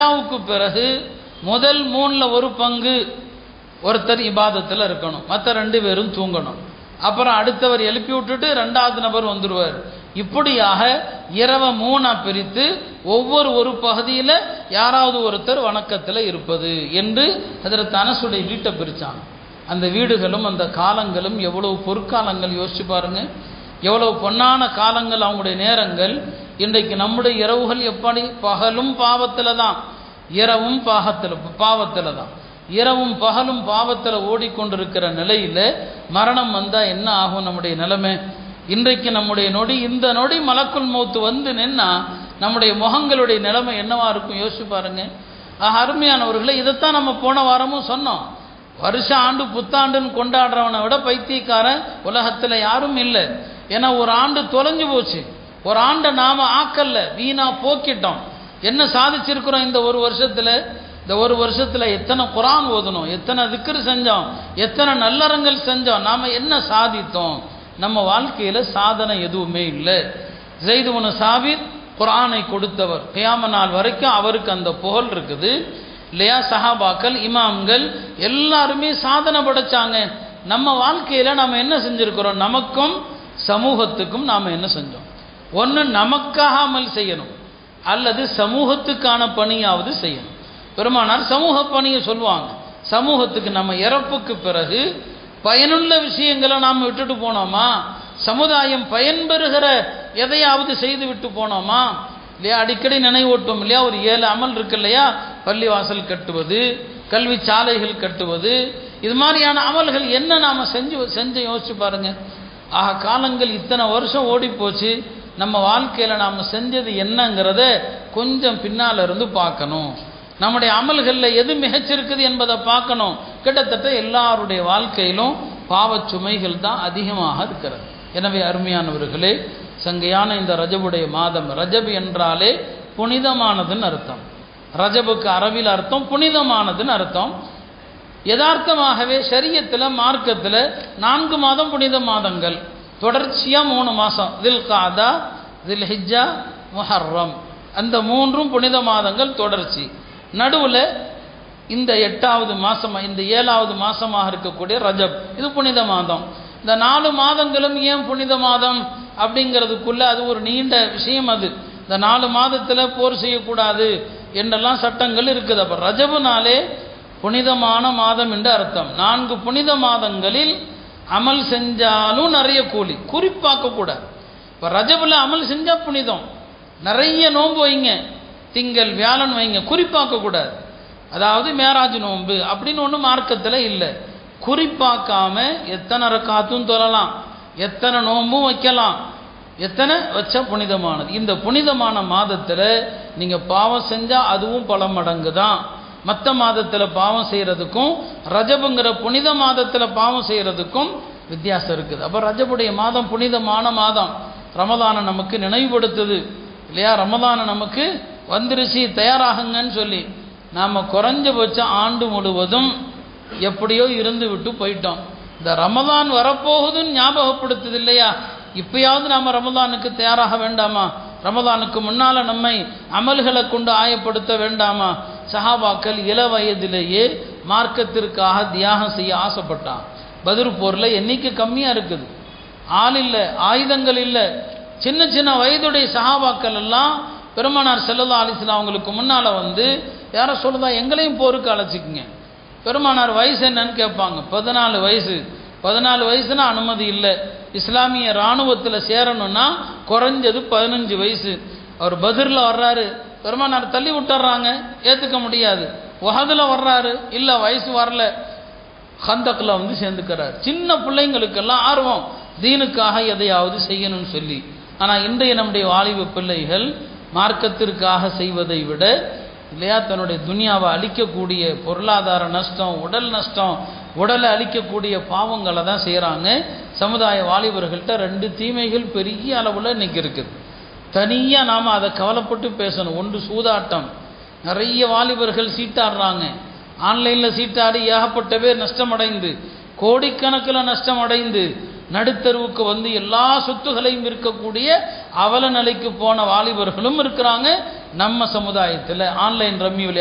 இஷாவுக்கு பிறகு முதல் மூணுல ஒரு பங்கு ஒருத்தர் இபாதத்தில் இருக்கணும் மற்ற ரெண்டு பேரும் தூங்கணும் அப்புறம் அடுத்தவர் எழுப்பி விட்டுட்டு ரெண்டாவது நபர் வந்துடுவார் இப்படியாக இரவை மூணா பிரித்து ஒவ்வொரு ஒரு பகுதியில் யாராவது ஒருத்தர் வணக்கத்தில் இருப்பது என்று அதில் தனசுடைய வீட்டை பிரித்தாங்க அந்த வீடுகளும் அந்த காலங்களும் எவ்வளவு பொற்காலங்கள் யோசிச்சு பாருங்க எவ்வளவு பொன்னான காலங்கள் அவங்களுடைய நேரங்கள் இன்றைக்கு நம்முடைய இரவுகள் எப்படி பகலும் பாவத்தில் தான் இரவும் பாகத்தில் பாவத்தில் தான் இரவும் பகலும் பாவத்தில் ஓடிக்கொண்டிருக்கிற நிலையில் மரணம் வந்தால் என்ன ஆகும் நம்முடைய நிலைமை இன்றைக்கு நம்முடைய நொடி இந்த நொடி மலக்குள் மௌத்து வந்து நின்னா நம்முடைய முகங்களுடைய நிலைமை என்னவா இருக்கும் யோசிச்சு பாருங்க ஆக அருமையானவர்களே இதைத்தான் நம்ம போன வாரமும் சொன்னோம் வருஷ ஆண்டு புத்தாண்டுன்னு கொண்டாடுறவனை விட பைத்தியக்காரன் உலகத்தில் யாரும் இல்லை ஏன்னா ஒரு ஆண்டு தொலைஞ்சு போச்சு ஒரு ஆண்டை நாம ஆக்கல்ல வீணா போக்கிட்டோம் என்ன சாதிச்சிருக்கிறோம் இந்த ஒரு வருஷத்துல இந்த ஒரு வருஷத்துல எத்தனை குரான் ஓதணும் எத்தனை திக்ரு செஞ்சோம் எத்தனை நல்லறங்கள் செஞ்சோம் நாம என்ன சாதித்தோம் நம்ம வாழ்க்கையில சாதனை எதுவுமே இல்லை ஜெய்துவனு சாபிர் குரானை கொடுத்தவர் கியாம நாள் வரைக்கும் அவருக்கு அந்த புகழ் இருக்குது இல்லையா சஹாபாக்கள் இமாம்கள் எல்லாருமே சாதனை படைச்சாங்க நம்ம வாழ்க்கையில நம்ம என்ன செஞ்சிருக்கிறோம் நமக்கும் சமூகத்துக்கும் நாம் என்ன செஞ்சோம் ஒன்று நமக்காக அமல் செய்யணும் அல்லது சமூகத்துக்கான பணியாவது செய்யணும் பெருமானார் சமூக பணியை சொல்லுவாங்க சமூகத்துக்கு நம்ம இறப்புக்கு பிறகு பயனுள்ள விஷயங்களை நாம் விட்டுட்டு போனோமா சமுதாயம் பயன்பெறுகிற எதையாவது செய்து விட்டு போனோமா இல்லையா அடிக்கடி நினைவூட்டும் இல்லையா ஒரு ஏழு அமல் இருக்கு இல்லையா பள்ளிவாசல் கட்டுவது கல்வி சாலைகள் கட்டுவது இது மாதிரியான அமல்கள் என்ன நாம் செஞ்சு செஞ்சு யோசிச்சு பாருங்க ஆக காலங்கள் இத்தனை வருஷம் ஓடி போச்சு நம்ம வாழ்க்கையில் நாம் செஞ்சது என்னங்கிறத கொஞ்சம் பின்னால் இருந்து பார்க்கணும் நம்முடைய அமல்களில் எது மிகச்சிருக்குது என்பதை பார்க்கணும் கிட்டத்தட்ட எல்லாருடைய வாழ்க்கையிலும் பாவச் சுமைகள் தான் அதிகமாக இருக்கிறது எனவே அருமையானவர்களே சங்கையான இந்த ரஜபுடைய மாதம் ரஜப் என்றாலே புனிதமானதுன்னு அர்த்தம் ரஜபுக்கு அரபில் அர்த்தம் புனிதமானதுன்னு அர்த்தம் யதார்த்தமாகவே சரியத்தில் மார்க்கத்தில் நான்கு மாதம் புனித மாதங்கள் தொடர்ச்சியாக மூணு மாதம் தில் காதா தில் ஹிஜ்ஜா முஹர்ரம் அந்த மூன்றும் புனித மாதங்கள் தொடர்ச்சி நடுவில் இந்த எட்டாவது மாதம் இந்த ஏழாவது மாதமாக இருக்கக்கூடிய ரஜப் இது புனித மாதம் இந்த நாலு மாதங்களும் ஏன் புனித மாதம் அப்படிங்கிறதுக்குள்ள அது ஒரு நீண்ட விஷயம் அது இந்த நாலு மாதத்தில் போர் செய்யக்கூடாது என்றெல்லாம் சட்டங்கள் இருக்குது அப்போ ரஜபுனாலே புனிதமான மாதம் என்று அர்த்தம் நான்கு புனித மாதங்களில் அமல் செஞ்சாலும் நிறைய கூலி குறிப்பாக்க கூடாது இப்போ ரஜபில் அமல் செஞ்சால் புனிதம் நிறைய நோன்பு வைங்க திங்கள் வியாழன் வைங்க குறிப்பாக்க கூடாது அதாவது மேராஜ் நோன்பு அப்படின்னு ஒன்றும் மார்க்கத்தில் இல்லை குறிப்பாக்காம எத்தனை ரக்காத்தும் தொழலாம் எத்தனை நோன்பும் வைக்கலாம் எத்தனை வச்சா புனிதமானது இந்த புனிதமான மாதத்தில் நீங்கள் பாவம் செஞ்சால் அதுவும் பல மடங்கு தான் மற்ற மாதத்தில் பாவம் செய்கிறதுக்கும் ரஜபுங்கிற புனித மாதத்தில் பாவம் செய்கிறதுக்கும் வித்தியாசம் இருக்குது அப்போ ரஜபுடைய மாதம் புனிதமான மாதம் ரமதானை நமக்கு நினைவுபடுத்துது இல்லையா ரமதானை நமக்கு வந்துருச்சு தயாராகுங்கன்னு சொல்லி நாம் குறைஞ்சபட்சம் ஆண்டு முழுவதும் எப்படியோ இருந்து விட்டு போயிட்டோம் இந்த ரமதான் வரப்போகுதுன்னு ஞாபகப்படுத்துது இல்லையா இப்பயாவது நாம் ரமதானுக்கு தயாராக வேண்டாமா ரமதானுக்கு முன்னால் நம்மை அமல்களை கொண்டு ஆயப்படுத்த வேண்டாமா சஹாபாக்கள் இள வயதிலேயே மார்க்கத்திற்காக தியாகம் செய்ய ஆசைப்பட்டான் பதிர் போரில் எண்ணிக்கை கம்மியாக இருக்குது ஆள் இல்லை ஆயுதங்கள் இல்லை சின்ன சின்ன வயதுடைய சஹாபாக்கள் எல்லாம் பெருமானார் செல்லல்லா அலிஸ்லாம் அவங்களுக்கு முன்னால் வந்து யாரை சொல்லுதா எங்களையும் போருக்கு அழைச்சிக்குங்க பெருமானார் வயசு என்னன்னு கேட்பாங்க பதினாலு வயசு பதினாலு வயசுனா அனுமதி இல்லை இஸ்லாமிய இராணுவத்தில் சேரணும்னா குறைஞ்சது பதினஞ்சு வயசு அவர் பதிரில் வர்றாரு பெருமானார் தள்ளி விட்டுறாங்க ஏற்றுக்க முடியாது உகதில் வர்றாரு இல்லை வயசு வரல ஹந்தக்கில் வந்து சேர்ந்துக்கிறார் சின்ன பிள்ளைங்களுக்கெல்லாம் ஆர்வம் தீனுக்காக எதையாவது செய்யணும்னு சொல்லி ஆனால் இன்றைய நம்முடைய வாலிப பிள்ளைகள் மார்க்கத்திற்காக செய்வதை விட இல்லையா தன்னுடைய துனியாவை அழிக்கக்கூடிய பொருளாதார நஷ்டம் உடல் நஷ்டம் உடலை அழிக்கக்கூடிய பாவங்களை தான் செய்கிறாங்க சமுதாய வாலிபர்கள்ட்ட ரெண்டு தீமைகள் பெரிய அளவில் இன்னைக்கு இருக்குது தனியாக நாம் அதை கவலைப்பட்டு பேசணும் ஒன்று சூதாட்டம் நிறைய வாலிபர்கள் சீட்டாடுறாங்க ஆன்லைனில் சீட்டாடி ஏகப்பட்ட பேர் நஷ்டமடைந்து கோடிக்கணக்கில் நஷ்டமடைந்து நடுத்தருவுக்கு வந்து எல்லா சொத்துகளையும் இருக்கக்கூடிய அவல நிலைக்கு போன வாலிபர்களும் இருக்கிறாங்க நம்ம சமுதாயத்தில் ஆன்லைன் ரம்மி விளையாட்டு